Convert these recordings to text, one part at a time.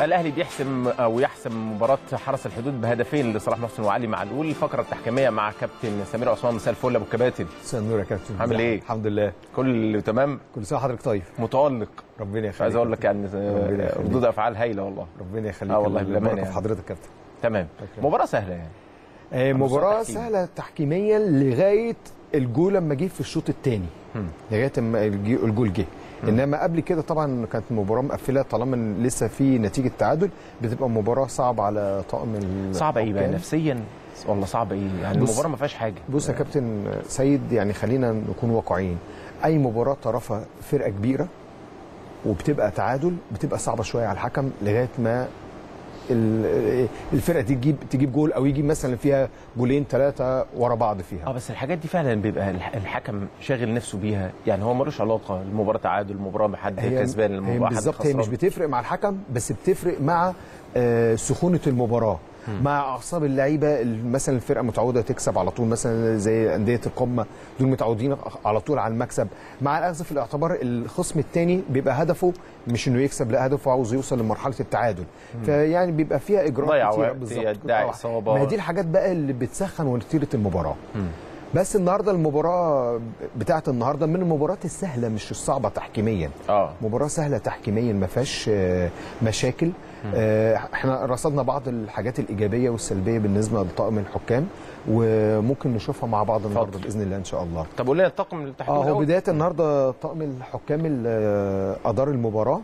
الاهلي بيحسم او يحسم مباراه حرس الحدود بهدفين لصلاح محسن وعلي معلول الفقره التحكيميه مع كابتن سمير عثمان مساء الفل ابو كباتن مساء النور يا كابتن عامل ايه؟ الحمد لله كل تمام كل سنه وحضرتك طيب متالق ربنا مش يخليك عايز اقول لك يعني ربنا يخليك. ردود افعال هايله والله ربنا يخليك آه والله البركة بالأمانة في يعني. حضرتك يا كابتن تمام أوكي. مباراه سهله يعني آه مستوى مباراه تحكيمي. سهله تحكيميا لغايه الجول لما جه في الشوط الثاني مم. لغايه ما الجي- الجول جه انما قبل كده طبعا كانت مباراه مقفله طالما إن لسه في نتيجه تعادل بتبقى مباراه صعبه على طاقم ال- صعبه ايه بقى الحكام. نفسيا والله صعبه ايه يعني بص- المباراه ما فيهاش حاجه بص يا كابتن سيد يعني خلينا نكون واقعيين اي مباراه طرفها فرقه كبيره وبتبقى تعادل بتبقى صعبه شويه على الحكم لغايه ما ال- الفرقه دي تجيب تجيب جول او يجيب مثلا فيها جولين ثلاثه ورا بعض اه فيها بس الحاجات دي فعلا بيبقى الح- الحكم شاغل نفسه بيها يعني هو ملوش علاقه المباراه تعادل المباراه بحد كسبان هي المباراه حد بالظبط هي مش خسران بتفرق مع الحكم بس بتفرق مع آه، سخونه المباراه مع اعصاب اللعيبه ال- مثلا الفرقه متعوده تكسب على طول مثلا زي انديه القمه دول متعودين على طول على المكسب مع الاخذ في الاعتبار الخصم الثاني بيبقى هدفه مش انه يكسب لا هدفه عاوز يوصل لمرحله التعادل فيعني بيبقى فيها اجراءات ضيع كتير وقت، بالظبط يدعي آه. إصابة. ما هي دي الحاجات بقى اللي بتسخن وتيره المباراه بس النهارده المباراه بتاعت النهارده من المباريات السهله مش الصعبه تحكيميا اه مباراة سهلة تحكيميا ما فيهاش آه، مشاكل آه، احنا رصدنا بعض الحاجات الإيجابية والسلبية بالنسبة لطاقم الحكام وممكن نشوفها مع بعض النهارده اتفضل. بإذن الله إن شاء الله طب قول لنا الطاقم التحكيمي اه هو الأول. بداية النهارده طاقم الحكام اللي آه، أدار المباراة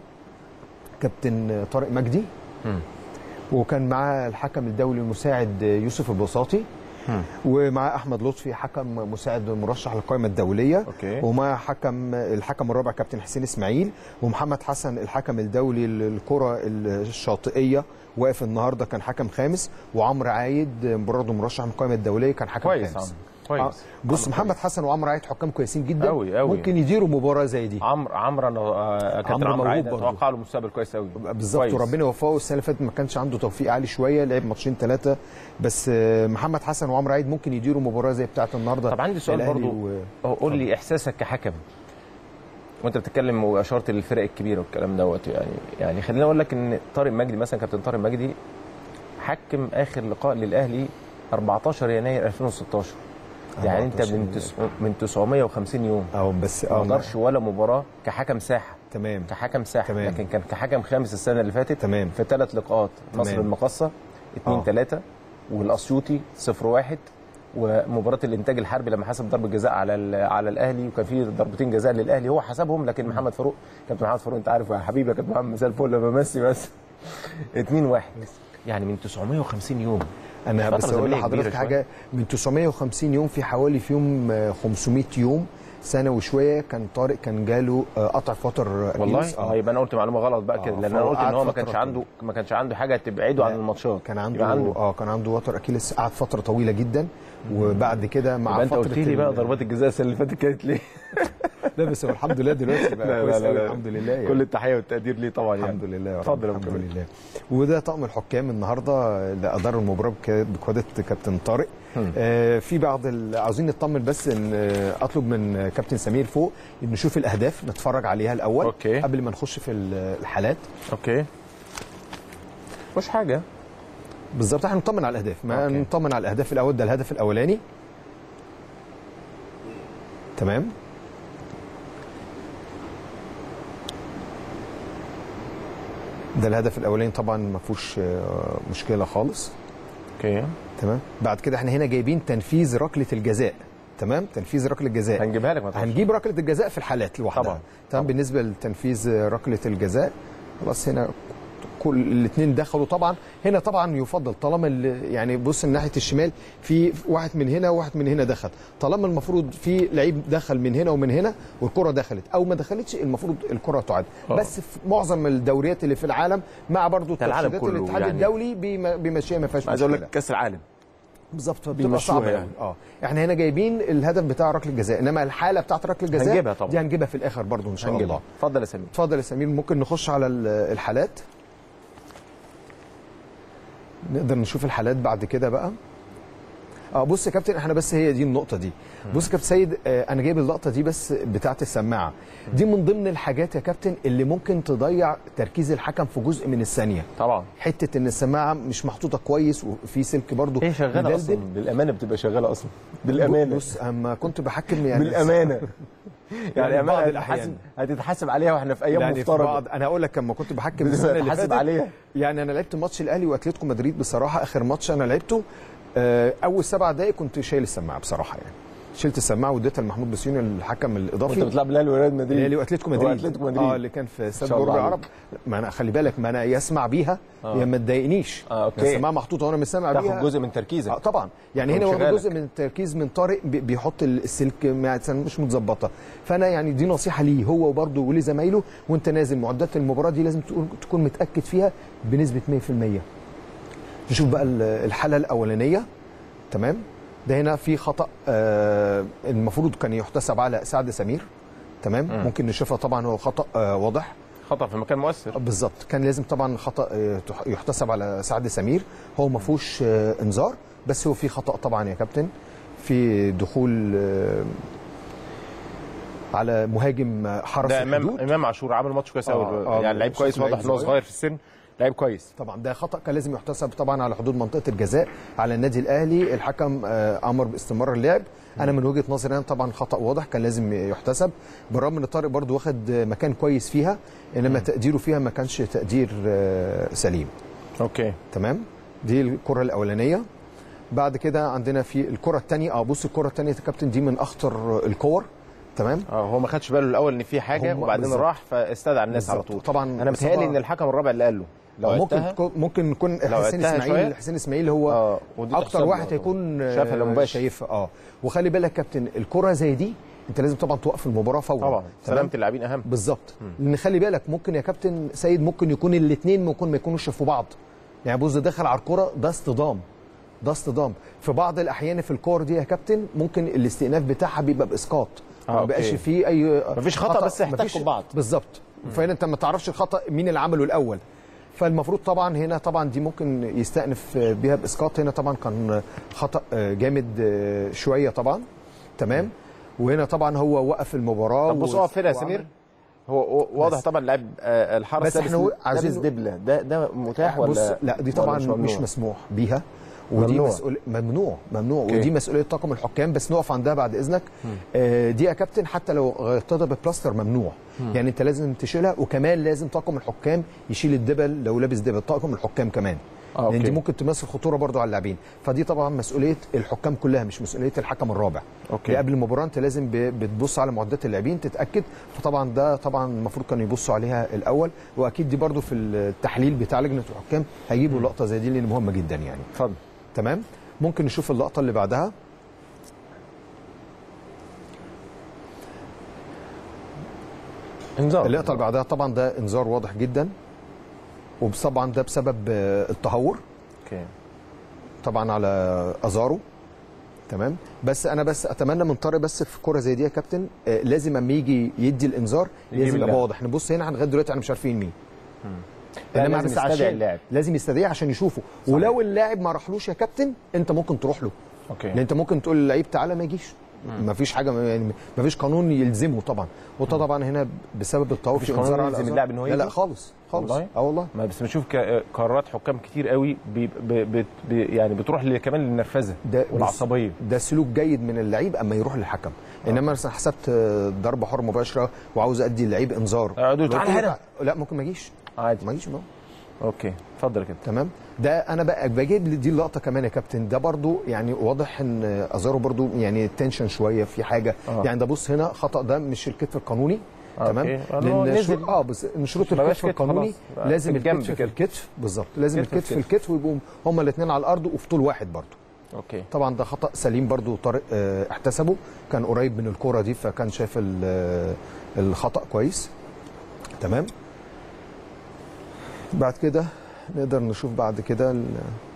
كابتن طارق مجدي مم. وكان معاه الحكم الدولي المساعد يوسف البساطي مم. ومعاه احمد لطفي حكم مساعد مرشح للقائمه الدوليه أوكي. ومع حكم الحكم الرابع كابتن حسين اسماعيل ومحمد حسن الحكم الدولي للكره الشاطئيه واقف النهارده كان حكم خامس وعمرو عايد برضه مرشح للقائمه الدوليه كان حكم كويس خامس عمرو آه، كويس بص عمرو محمد حسن وعمرو عايد حكام كويسين جدا أوي، أوي. ممكن يديروا مباراه زي دي عمرو عمرو انا آه، كابتن عمرو عمرو موهوب عايد برضه. اتوقع له مستقبل كويس قوي بالظبط وربنا يوفقه السنه اللي فاتت ما كانش عنده توفيق عالي شويه لعب ماتشين ثلاثه بس آه، محمد حسن وعمرو عيد ممكن يديروا مباراه زي بتاعه النهارده طب عندي سؤال الأهلي برضو و... قول لي احساسك كحكم وانت بتتكلم واشرت للفرق الكبيره والكلام دوت يعني يعني خليني اقول لك ان طارق مجدي مثلا كابتن طارق مجدي حكم اخر لقاء للاهلي 14 يناير 2016 يعني انت 14 من تس... من 950 يوم اه بس ما اه قدرش ولا مباراه كحكم ساحه تمام كحكم ساحه تمام. لكن كان كحكم خامس السنه اللي فاتت تمام. في ثلاث لقاءات نصر تمام. المقصه 2 آه. 3 والاسيوطي 0 1 ومباراه الانتاج الحربي لما حسب ضربه جزاء على ال- على الاهلي وكان في ضربتين جزاء للاهلي هو حسبهم لكن محمد فاروق كابتن محمد فاروق انت عارف يا حبيبي يا كابتن محمد مساء الفل لما بمسي بس 2 1 يعني من 950 يوم انا فترة بس اقول زمنية لحضرتك كبيرة حاجه من 950 يوم في حوالي فيهم آه، 500 يوم سنه وشويه كان طارق كان جاله آه، قطع فطر والله أكيلس. اه يبقى انا قلت معلومه غلط بقى آه، كده لان انا فهو قلت ان قعد هو ما فترة كانش عنده ما كانش عنده حاجه تبعده عن لا، الماتشات كان عنده, يبقى عنده اه كان عنده وتر اكيلس قعد فتره طويله جدا وبعد كده مع يبقى انت فتره قلت لي بقى ال- ضربات الجزاء السنه اللي فاتت كانت ليه لا بس هو الحمد لله دلوقتي بقى كويس قوي الحمد لله يعني. كل التحيه والتقدير ليه طبعا يعني الحمد لله يا رب اتفضل يا الحمد أبو كمال. لله وده طقم الحكام النهارده اللي ادار المباراه بك- بقياده كابتن طارق آه في بعض ال- عاوزين نطمن بس ان آه، اطلب من آه، كابتن سمير فوق ان نشوف الاهداف نتفرج عليها الاول أوكي. قبل ما نخش في ال- الحالات اوكي مش حاجه بالظبط احنا نطمن على الاهداف ما أوكي. نطمن على الاهداف الاول ده الهدف الاولاني تمام ده الهدف الاولاني طبعا ما فيهوش آه، مشكله خالص اوكي تمام بعد كده احنا هنا جايبين تنفيذ ركله الجزاء تمام تنفيذ ركله الجزاء هنجيبها لك ما تخافش. هنجيب ركله الجزاء في الحالات لوحدها طبعاً. تمام طبعاً. بالنسبه لتنفيذ ركله الجزاء خلاص هنا كل الاثنين دخلوا طبعا هنا طبعا يفضل طالما ال- يعني بص من ناحيه الشمال في واحد من هنا وواحد من هنا دخل طالما المفروض في لعيب دخل من هنا ومن هنا والكره دخلت او ما دخلتش المفروض الكره تعاد آه. بس في معظم الدوريات اللي في العالم مع برضو ده العالم ترشيدات كله الاتحاد يعني. الدولي بيم- بيمشيها ما فيهاش عايز اقول مشكلة. لك كاس العالم بالظبط فبتبقى بيمشوها صعبه يعني. يعني. اه احنا هنا جايبين الهدف بتاع ركله الجزاء انما الحاله بتاعت ركله الجزاء هنجيبها طبعاً. دي هنجيبها في الاخر برضو ان شاء هنجيبها الله اتفضل يا سمير اتفضل يا سمير ممكن نخش على ال- الحالات نقدر نشوف الحالات بعد كده بقى اه بص يا كابتن احنا بس هي دي النقطه دي بص يا كابتن سيد آه انا جايب اللقطه دي بس بتاعه السماعه دي من ضمن الحاجات يا كابتن اللي ممكن تضيع تركيز الحكم في جزء من الثانيه طبعا حته ان السماعه مش محطوطه كويس وفي سلك برضو هي شغاله مدلدل. اصلا بالامانه بتبقى شغاله اصلا بالامانه بص اما كنت بحكم يعني بالامانه يعني يعني بعض امانه الأحيان. هتتحاسب هتتحاسب عليها واحنا في ايام يعني في مفترضه بعض انا هقول لك لما كنت بحكم السنه اللي هتتحاسب فاتت عليها يعني انا لعبت ماتش الاهلي واتلتيكو مدريد بصراحه اخر ماتش انا لعبته آه، اول سبع دقائق كنت شايل السماعه بصراحه يعني شلت السماعه واديتها لمحمود بسيوني الحكم وانت الاضافي بتلعب الاهلي وريال مدريد الاهلي واتلتيكو مدريد واتلتيكو مدريد اه اللي كان في استاد شاء الله برج عليك. العرب ما انا خلي بالك ما انا يسمع بيها آه. يا ما تضايقنيش آه، أوكي. السماعه محطوطه وانا مش سامع بيها تاخد جزء من تركيزك آه طبعا يعني هنا تكون واخد شغالك. جزء من التركيز من طارق بي- بيحط السلك مثلا مش متظبطه فانا يعني دي نصيحه ليه هو وبرده ولزمايله وانت نازل معدات المباراه دي لازم تكون تكون متاكد فيها بنسبه 100% نشوف بقى ال- الحاله الاولانيه تمام ده هنا في خطا آه المفروض كان يحتسب على سعد سمير تمام مم. ممكن نشوفها طبعا هو خطا آه واضح خطا في مكان مؤثر بالظبط كان لازم طبعا خطا آه، تح- يحتسب على سعد سمير هو ما فيهوش آه، انذار بس هو في خطا طبعا يا كابتن في دخول آه، على مهاجم آه، حرس ده امام الحدود امام عاشور عامل ماتش كويس قوي آه، آه، يعني لعيب كويس شكله واضح لعيب ان هو صغير. صغير في السن لعيب كويس طبعا ده خطا كان لازم يحتسب طبعا على حدود منطقه الجزاء على النادي الاهلي الحكم آه، امر باستمرار اللعب انا من وجهه نظري انا طبعا خطا واضح كان لازم يحتسب بالرغم ان طارق برضو واخد آه، مكان كويس فيها انما تقديره فيها ما كانش تقدير آه، سليم اوكي تمام دي الكره الاولانيه بعد كده عندنا في الكره الثانيه اه بص الكره الثانيه يا كابتن دي من اخطر الكور تمام اه هو ما خدش باله الاول ان في حاجه هم- وبعدين بالظبط. راح فاستدعى الناس على بالظبط. طول طبعا انا متهيألي إصابة- ان الحكم الرابع اللي قال له لو ممكن عدتها- تكون- ممكن يكون لو حسين عدتها اسماعيل شوية. حسين اسماعيل هو اه ودي اكتر تحسب له واحد طبعاً. هيكون شافها لو آه، مباشر. شايفها اه وخلي بالك يا كابتن الكره زي دي انت لازم طبعا توقف المباراه فورا طبعا تمام سلامه اللاعبين اهم بالظبط لان خلي بالك ممكن يا كابتن سيد ممكن يكون الاثنين ممكن ما يكونوش شافوا بعض يعني بص دخل على الكره ده اصطدام ده اصطدام في بعض الاحيان في الكور دي يا كابتن ممكن الاستئناف بتاعها بيبقى باسقاط آه، ما أوكي. بيبقاش فيه اي مفيش خطأ بس يحتكوا مفيش- ببعض. بالظبط فهنا انت ما تعرفش الخطا مين اللي عمله الاول فالمفروض طبعا هنا طبعا دي ممكن يستأنف بيها باسقاط هنا طبعا كان خطا جامد شويه طبعا تمام وهنا طبعا هو وقف المباراه طب بص و- اقف هنا يا وعمل- سمير هو واضح بس- طبعا لاعب آه، الحرس بس لابس إحنا عايزين- لابس دبله ده ده متاح بص ولا لا دي ولا طبعا مش, ممنوع؟ مسموح بيها ودي ممنوع. مسؤول ممنوع ممنوع أوكي. ودي مسؤوليه طاقم الحكام بس نقف عندها بعد اذنك آه دي يا كابتن حتى لو غطيتها ببلاستر ممنوع يعني انت لازم تشيلها وكمان لازم طاقم الحكام يشيل الدبل لو لابس دبل طاقم الحكام كمان آه، لان أوكي. دي ممكن تمثل خطوره برضو على اللاعبين فدي طبعا مسؤوليه الحكام كلها مش مسؤوليه الحكم الرابع أوكي. قبل المباراه انت لازم ب- بتبص على معدات اللاعبين تتاكد فطبعا ده طبعا المفروض كانوا يبصوا عليها الاول واكيد دي برضو في التحليل بتاع لجنه الحكام هيجيبوا لقطه زي دي لان مهمه جدا يعني اتفضل تمام ممكن نشوف اللقطه اللي بعدها انذار اللقطه اللي بعدها طبعا ده انذار واضح جدا وطبعا ده بسبب آه، التهور اوكي طبعا على ازارو تمام بس انا بس اتمنى من طارق بس في كوره زي دي يا كابتن آه، لازم اما يجي يدي الانذار يجيب لازم يبقى اللاعب. واضح نبص هنا لغايه دلوقتي احنا مش عارفين مين لا، إنما لازم بس يستدعي عشان- اللاعب. لازم يستدعيه عشان يشوفه صحيح. ولو اللاعب ما راحلوش يا كابتن انت ممكن تروح له اوكي لان انت ممكن تقول للعيب تعالى ما يجيش ما فيش حاجه يعني ما فيش قانون يلزمه طبعا وده طبعا هنا بسبب التوقف مفيش قانون على يلزم الأزرار. اللاعب إن هو لا لا يجي؟ خالص خالص والله؟ اه والله ما بس بنشوف ك- قرارات حكام كتير قوي بي بي بي بي يعني بتروح ل- كمان للنرفزه ده والعصبيه ده سلوك جيد من اللعيب اما يروح للحكم انما مثلا حسبت آه، ضربه حره مباشره وعاوز ادي اللعيب انذار يقعدوا لو تعالى قلت له هنا. تع- لا ممكن ما يجيش عادي ما يجيش ما هو. اوكي اتفضل كده تمام ده انا بقى بجيب لي دي اللقطه كمان يا كابتن ده برضو يعني واضح ان ازارو برضو يعني تنشن شويه في حاجه آه. يعني ده بص هنا خطا ده مش الكتف القانوني آه، تمام أوكي. آه، هو لان نزل. شروط اه بس إن شروط ما بقاش الكتف كتف القانوني خلاص. لازم في الجنب الكتف في كده. الكتف بالظبط لازم كتف في الكتف في الكتف. الكتف ويبقوا هما الاثنين على الارض وفي طول واحد برضو اوكي طبعا ده خطا سليم برضو طارق آه، احتسبه كان قريب من الكوره دي فكان شايف ال- آه، الخطا كويس تمام بعد كده نقدر نشوف بعد كده ال-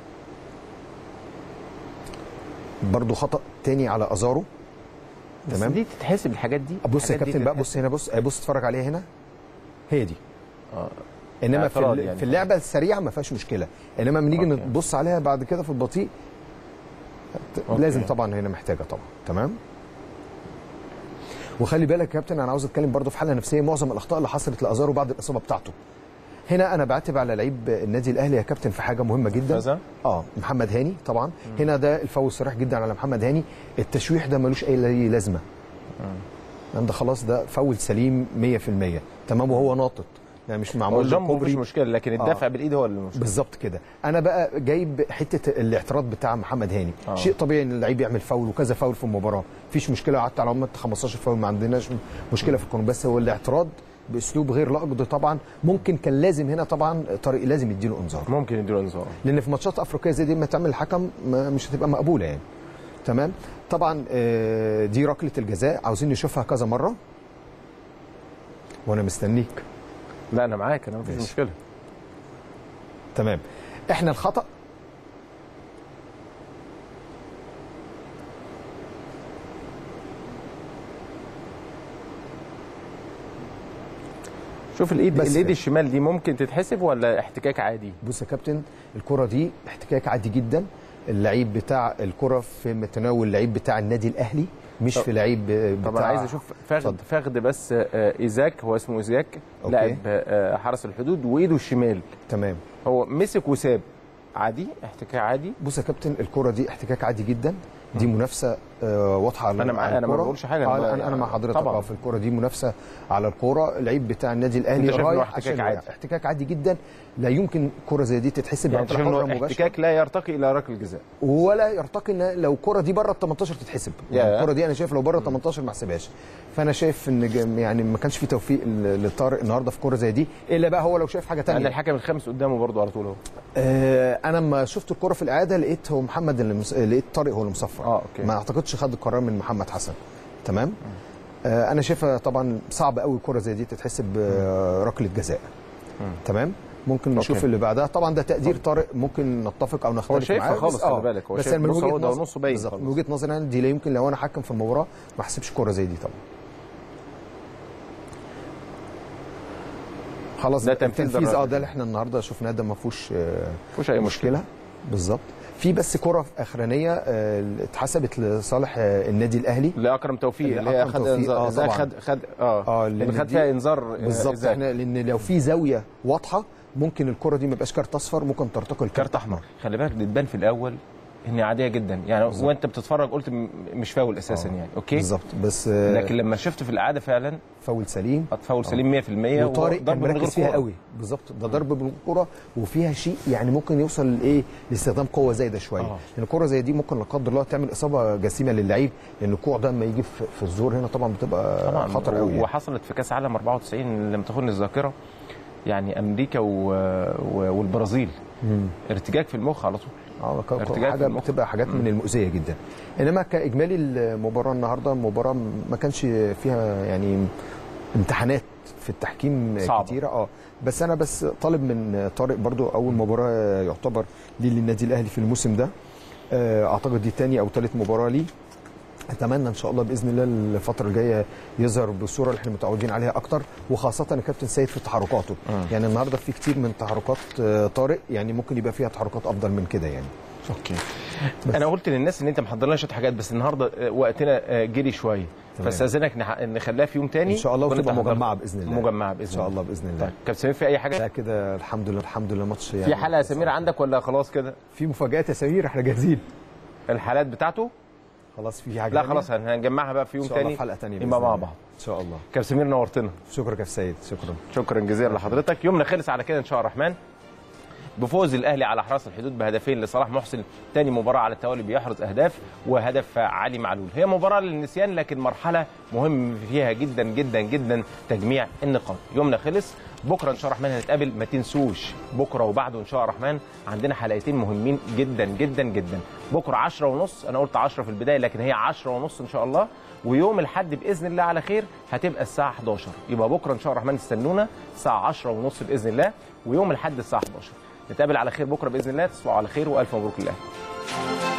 برضو خطا تاني على ازارو تمام تمام دي تتحسب الحاجات دي بص يا الحاجات دي كابتن بقى تتحسب. بص هنا بص آه، بص اتفرج عليها هنا هي دي آه. انما في اعتراض ال- يعني. في اللعبه السريعه ما فيهاش مشكله انما لما نيجي أوكي. نبص عليها بعد كده في البطيء أوكي. لازم طبعا هنا محتاجه طبعا تمام وخلي بالك يا كابتن انا عاوز اتكلم برضو في حاله نفسيه معظم الاخطاء اللي حصلت لازارو بعد الاصابه بتاعته هنا انا بعتب على لعيب النادي الاهلي يا كابتن في حاجه مهمه جدا كذا اه محمد هاني طبعا هنا ده الفاول صريح جدا على محمد هاني التشويح ده ملوش اي لازمه لان ده خلاص ده فاول سليم 100% تمام وهو ناطط يعني مش هو معمول له الجنب مفيش كوبري مشكله لكن الدفع بالايد هو اللي مشكله بالظبط كده انا بقى جايب حته الاعتراض بتاع محمد هاني آه. آه. شيء طبيعي ان اللعيب يعمل فاول وكذا فاول في المباراه مفيش مشكله قعدت على عمر 15 فاول ما عندناش مشكله في القانون بس هو الاعتراض باسلوب غير لائق ده طبعا ممكن كان لازم هنا طبعا طارق لازم يديله انذار ممكن يديله انذار لان في ماتشات افريقيه زي دي ما تعمل الحكم ما- مش هتبقى مقبوله يعني تمام طبعا آه، دي ركله الجزاء عاوزين نشوفها كذا مره وانا مستنيك لا انا معاك انا مفيش ماشي. مشكله تمام احنا الخطا شوف الايد بس الايد كده. الشمال دي ممكن تتحسب ولا احتكاك عادي بص يا كابتن الكره دي احتكاك عادي جدا اللعيب بتاع الكره في متناول اللعيب بتاع النادي الاهلي مش طب- في لعيب بتاع طب انا عايز اشوف فخد اتفضل. فخد بس آه، ايزاك هو اسمه ايزاك أوكي. لاعب آه، حرس الحدود وايده الشمال تمام هو مسك وساب عادي احتكاك عادي بص يا كابتن الكره دي احتكاك عادي جدا دي منافسه آه، واضحه على أنا مع- على أنا ما الكرة. بقولش حاجة، أنا آه، ب- لا، انا انا مع حضرتك طبعاً. آه، في الكره دي منافسه على الكوره اللعيب بتاع النادي الاهلي أنت شايف إنه رايح احتكاك عشان عادي؟ يوقع. احتكاك عادي جدا لا يمكن كره زي دي تتحسب يعني بقطع شايف حرة انه مباشرة. احتكاك لا يرتقي الى ركله الجزاء ولا يرتقي ان لو الكره دي بره ال 18 تتحسب يعني يا. الكره دي انا شايف لو بره ال 18 ما احسبهاش فانا شايف ان ج- يعني ما كانش في توفيق ل- لطارق النهارده في كوره زي دي الا بقى هو لو شايف حاجه لان ثانيه الحكم الخامس قدامه برضه على طول اهو آه انا لما شفت الكره في الاعاده لقيت هو محمد اللي مس... لقيت طارق هو اللي مصفر آه، أوكي. ما اعتقدش خد القرار من محمد حسن تمام آه انا شايفها طبعا صعب قوي الكره زي دي تتحسب آه، ركله جزاء تمام ممكن نشوف أوكي. اللي بعدها طبعا ده تقدير طارق ممكن نتفق او نختلف شايفها معاه خالص، بس- خلي آه، بالك، هو بس شايف أنا من نص وجهة أهو، ده نظر- نصه باين بالظبط خالص. من وجهه نظري انا دي لا يمكن لو انا حكم في المباراه ما احسبش كره زي دي طبعا خلاص ده تنفيذ التنفيذ اه الركلة. ده اللي احنا النهارده شفناه ده ما فيهوش آه، مفيش اي مشكله مشكله بالظبط في بس كره اخرانيه آه، اتحسبت لصالح آه، النادي الاهلي لاكرم توفيق اللي هي لأكرم خد توفيق، انذار آه، إزاك طبعاً. خد خد اه, آه، اللي لأن خد دي- فيها انذار آه، بالظبط إزاك. احنا لان لو في زاويه واضحه ممكن الكره دي ما يبقاش كارت اصفر ممكن ترتقي كارت احمر خلي بالك دي تبان في الاول ان عاديه جدا يعني بالظبط. وانت بتتفرج قلت م- مش فاول اساسا آه. يعني اوكي بالظبط بس آه، لكن لما شفت في الاعاده فعلا فاول سليم فاول سليم 100% وطارق كان وضرب من غير مركز فيها كورة. قوي بالظبط ده ضرب بالكره وفيها شيء يعني ممكن يوصل لايه لاستخدام قوه زايده شويه آه. لان الكره زي دي ممكن لا قدر الله تعمل اصابه جسيمه للعيب لان الكوع ده لما يجي في في الزور هنا طبعا بتبقى طبعا خطر قوي يعني. وحصلت في كاس عالم 94 لم تخن الذاكره يعني امريكا و... و... والبرازيل مم. ارتجاج في المخ على طول اه ك- ارتجاج في حاجه المخ. بتبقى حاجات من المؤذيه جدا انما كاجمالي المباراه النهارده مباراه ما كانش فيها يعني امتحانات في التحكيم صعبة. كتيره اه بس انا بس طالب من طارق برضو اول مباراه يعتبر ليه للنادي الاهلي في الموسم ده آه، اعتقد دي تاني او ثالث مباراه ليه اتمنى ان شاء الله باذن الله الفتره الجايه يظهر بالصوره اللي احنا متعودين عليها اكتر وخاصه الكابتن سيد في تحركاته مم. يعني النهارده في كتير من تحركات آه، طارق يعني ممكن يبقى فيها تحركات افضل من كده يعني اوكي انا قلت للناس ان انت محضر لنا شويه حاجات بس النهارده آه، وقتنا آه، جري شويه تمام. فاستاذنك نح- نخليها في يوم تاني ان شاء الله وأنت وتبقى حضرت. مجمعه باذن الله مجمعه باذن ان شاء الله باذن الله طيب كابتن سمير في اي حاجه لا كده الحمد لله الحمد لله ماتش يعني في حلقه يا سمير عندك ولا خلاص كده في مفاجات يا سمير احنا جاهزين الحالات بتاعته خلاص في حاجه لا تانية؟ خلاص هن- هنجمعها بقى في يوم ان شاء الله تاني في حلقه ثانيه يبقى مع بعض ان شاء الله كابتن سمير نورتنا شكرا يا كابتن سيد شكرا شكرا جزيلا لحضرتك يومنا خلص على كده ان شاء الله الرحمن بفوز الاهلي على حراس الحدود بهدفين لصلاح محسن تاني مباراه على التوالي بيحرز اهداف وهدف علي معلول هي مباراه للنسيان لكن مرحله مهم فيها جدا جدا جدا تجميع النقاط يومنا خلص بكره ان شاء الله الرحمن هنتقابل ما تنسوش بكره وبعده ان شاء الله الرحمن عندنا حلقتين مهمين جدا جدا جدا بكره 10 ونص انا قلت 10 في البدايه لكن هي 10 ونص ان شاء الله ويوم الاحد باذن الله على خير هتبقى الساعه 11 يبقى بكره ان شاء الله الرحمن استنونا الساعه 10 ونص باذن الله ويوم الاحد الساعه 11 نتقابل على خير بكره باذن الله تصبحوا على خير والف مبروك للاهلي